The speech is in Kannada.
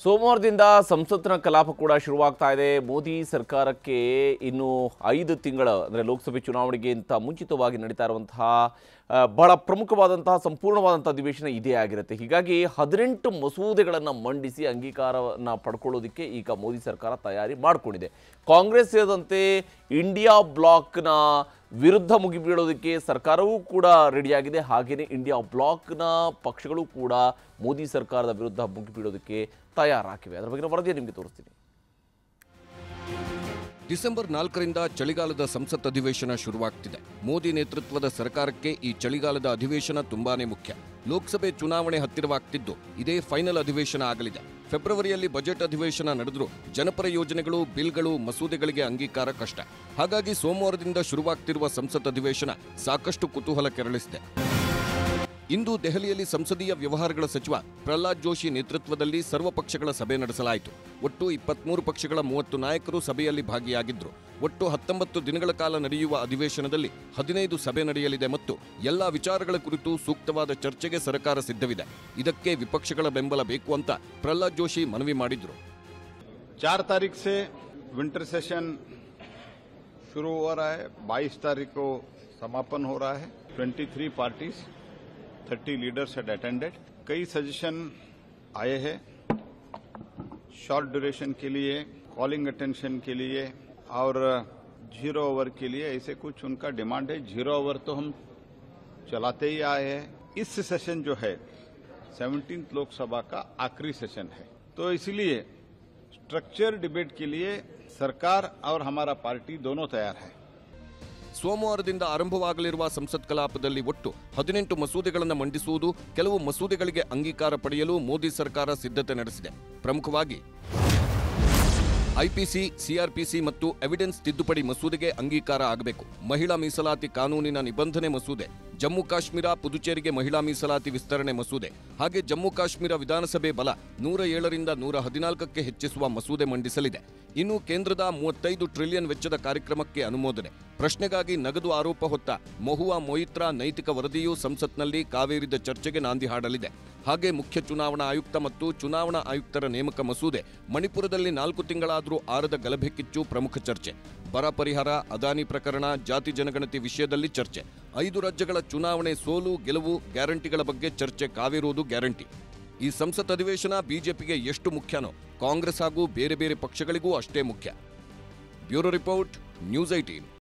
ಸೋಮವಾರದಿಂದ ಸಂಸತ್ತಿನ ಕಲಾಪ ಕೂಡ ಶುರುವಾಗ್ತಾ ಇದೆ ಮೋದಿ ಸರ್ಕಾರಕ್ಕೆ ಇನ್ನು ಐದು ತಿಂಗಳ ಅಂದರೆ ಲೋಕಸಭೆ ಚುನಾವಣೆಗಿಂತ ಮುಂಚಿತವಾಗಿ ನಡೀತಾ ಇರುವಂತಹ ಆ, ಬಹಳ ಪ್ರಮುಖವಾದಂತಹ ಸಂಪೂರ್ಣವಾದಂಥ ಅಧಿವೇಶನ ಇದೇ ಆಗಿರುತ್ತೆ ಹೀಗಾಗಿ ಹದಿನೆಂಟು ಮಸೂದೆಗಳನ್ನು ಮಂಡಿಸಿ ಅಂಗೀಕಾರವನ್ನು ಪಡ್ಕೊಳ್ಳೋದಕ್ಕೆ ಈಗ ಮೋದಿ ಸರ್ಕಾರ ತಯಾರಿ ಮಾಡಿಕೊಂಡಿದೆ ಕಾಂಗ್ರೆಸ್ ಸೇರಿದಂತೆ ಇಂಡಿಯಾ ಬ್ಲಾಕ್ನ ವಿರುದ್ಧ ಮುಗಿಬೀಳೋದಕ್ಕೆ ಸರ್ಕಾರವೂ ಕೂಡ ರೆಡಿಯಾಗಿದೆ ಹಾಗೆಯೇ ಇಂಡಿಯಾ ಬ್ಲಾಕ್ನ ಪಕ್ಷಗಳು ಕೂಡ ಮೋದಿ ಸರ್ಕಾರದ ವಿರುದ್ಧ ಮುಗಿಬೀಳೋದಕ್ಕೆ ತಯಾರಾಗಿವೆ ಅದರ ಬಗ್ಗೆ ವರದಿ ನಿಮಗೆ ತೋರಿಸ್ತೀನಿ ಡಿಸೆಂಬರ್ ನಾಲ್ಕರಿಂದ ಚಳಿಗಾಲದ ಸಂಸತ್ ಅಧಿವೇಶನ ಶುರುವಾಗ್ತಿದೆ ಮೋದಿ ನೇತೃತ್ವದ ಸರ್ಕಾರಕ್ಕೆ ಈ ಚಳಿಗಾಲದ ಅಧಿವೇಶನ ತುಂಬಾನೇ ಮುಖ್ಯ ಲೋಕಸಭೆ ಚುನಾವಣೆ ಹತ್ತಿರವಾಗ್ತಿದ್ದು ಇದೇ ಫೈನಲ್ ಅಧಿವೇಶನ ಆಗಲಿದೆ ಫೆಬ್ರವರಿಯಲ್ಲಿ ಬಜೆಟ್ ಅಧಿವೇಶನ ನಡೆದರೂ ಜನಪರ ಯೋಜನೆಗಳು ಬಿಲ್ಗಳು ಮಸೂದೆಗಳಿಗೆ ಅಂಗೀಕಾರ ಕಷ್ಟ ಹಾಗಾಗಿ ಸೋಮವಾರದಿಂದ ಶುರುವಾಗ್ತಿರುವ ಸಂಸತ್ ಅಧಿವೇಶನ ಸಾಕಷ್ಟು ಕುತೂಹಲ ಕೆರಳಿಸಿದೆ ಇಂದು ದೆಹಲಿಯಲ್ಲಿ ಸಂಸದೀಯ ವ್ಯವಹಾರಗಳ ಸಚಿವ ಪ್ರಹ್ಲಾದ್ ಜೋಶಿ ನೇತೃತ್ವದಲ್ಲಿ ಸರ್ವ ಪಕ್ಷಗಳ ಸಭೆ ನಡೆಸಲಾಯಿತು ಒಟ್ಟು ಇಪ್ಪತ್ಮೂರು ಪಕ್ಷಗಳ ಮೂವತ್ತು ನಾಯಕರು ಸಭೆಯಲ್ಲಿ ಭಾಗಿಯಾಗಿದ್ದರು ಒಟ್ಟು ಹತ್ತೊಂಬತ್ತು ದಿನಗಳ ಕಾಲ ನಡೆಯುವ ಅಧಿವೇಶನದಲ್ಲಿ ಹದಿನೈದು ಸಭೆ ನಡೆಯಲಿದೆ ಮತ್ತು ಎಲ್ಲಾ ವಿಚಾರಗಳ ಕುರಿತು ಸೂಕ್ತವಾದ ಚರ್ಚೆಗೆ ಸರ್ಕಾರ ಸಿದ್ಧವಿದೆ ಇದಕ್ಕೆ ವಿಪಕ್ಷಗಳ ಬೆಂಬಲ ಬೇಕು ಅಂತ ಪ್ರಹ್ಲಾದ್ ಜೋಶಿ ಮನವಿ ಮಾಡಿದ್ರು चार तारीख से विंटर सेशन शुरू हो रहा है 22 तारीख को समापन हो रहा है 23 पार्टीज 30 लीडर्स had अटेंडेड कई सजेशन आए हैं शॉर्ट ड्यूरेशन के लिए कॉलिंग अटेंशन के लिए और जीरो ओवर के लिए ऐसे कुछ उनका डिमांड है जीरो ओवर तो हम चलाते ही आए हैं इस सेशन जो है सेवनटीन लोकसभा का आखिरी सेशन है तो इसलिए स्ट्रक्चर डिबेट के लिए सरकार और हमारा पार्टी दोनों तैयार है ಸೋಮವಾರದಿಂದ ಆರಂಭವಾಗಲಿರುವ ಸಂಸತ್ ಕಲಾಪದಲ್ಲಿ ಒಟ್ಟು ಹದಿನೆಂಟು ಮಸೂದೆಗಳನ್ನು ಮಂಡಿಸುವುದು ಕೆಲವು ಮಸೂದೆಗಳಿಗೆ ಅಂಗೀಕಾರ ಪಡೆಯಲು ಮೋದಿ ಸರ್ಕಾರ ಸಿದ್ಧತೆ ನಡೆಸಿದೆ ಪ್ರಮುಖವಾಗಿ ಐಪಿಸಿ ಸಿಆರ್ಪಿಸಿ ಮತ್ತು ಎವಿಡೆನ್ಸ್ ತಿದ್ದುಪಡಿ ಮಸೂದೆಗೆ ಅಂಗೀಕಾರ ಆಗಬೇಕು ಮಹಿಳಾ ಮೀಸಲಾತಿ ಕಾನೂನಿನ ನಿಬಂಧನೆ ಮಸೂದೆ ಜಮ್ಮು ಕಾಶ್ಮೀರ ಪುದುಚೇರಿಗೆ ಮಹಿಳಾ ಮೀಸಲಾತಿ ವಿಸ್ತರಣೆ ಮಸೂದೆ ಹಾಗೆ ಜಮ್ಮು ಕಾಶ್ಮೀರ ವಿಧಾನಸಭೆ ಬಲ ನೂರ ಏಳರಿಂದ ನೂರ ಹದಿನಾಲ್ಕಕ್ಕೆ ಹೆಚ್ಚಿಸುವ ಮಸೂದೆ ಮಂಡಿಸಲಿದೆ ಇನ್ನು ಕೇಂದ್ರದ ಮೂವತ್ತೈದು ಟ್ರಿಲಿಯನ್ ವೆಚ್ಚದ ಕಾರ್ಯಕ್ರಮಕ್ಕೆ ಅನುಮೋದನೆ ಪ್ರಶ್ನೆಗಾಗಿ ನಗದು ಆರೋಪ ಹೊತ್ತ ಮಹುವಾ ಮೊಯಿತ್ರಾ ನೈತಿಕ ವರದಿಯೂ ಸಂಸತ್ನಲ್ಲಿ ಕಾವೇರಿದ ಚರ್ಚೆಗೆ ನಾಂದಿ ಹಾಡಲಿದೆ ಹಾಗೆ ಮುಖ್ಯ ಚುನಾವಣಾ ಆಯುಕ್ತ ಮತ್ತು ಚುನಾವಣಾ ಆಯುಕ್ತರ ನೇಮಕ ಮಸೂದೆ ಮಣಿಪುರದಲ್ಲಿ ನಾಲ್ಕು ತಿಂಗಳಾದರೂ ಆರದ ಗಲಭೆ ಕಿಚ್ಚು ಪ್ರಮುಖ ಚರ್ಚೆ ಬರ ಪರಿಹಾರ ಅದಾನಿ ಪ್ರಕರಣ ಜಾತಿ ಜನಗಣತಿ ವಿಷಯದಲ್ಲಿ ಚರ್ಚೆ ಐದು ರಾಜ್ಯಗಳ ಚುನಾವಣೆ ಸೋಲು ಗೆಲುವು ಗ್ಯಾರಂಟಿಗಳ ಬಗ್ಗೆ ಚರ್ಚೆ ಕಾವೇರುವುದು ಗ್ಯಾರಂಟಿ ಈ ಸಂಸತ್ ಅಧಿವೇಶನ ಬಿಜೆಪಿಗೆ ಎಷ್ಟು ಮುಖ್ಯನೋ ಕಾಂಗ್ರೆಸ್ ಹಾಗೂ ಬೇರೆ ಬೇರೆ ಪಕ್ಷಗಳಿಗೂ ಅಷ್ಟೇ ಮುಖ್ಯ ಬ್ಯೂರೋ ರಿಪೋರ್ಟ್ ನ್ಯೂಸ್ ಐಟೀನ್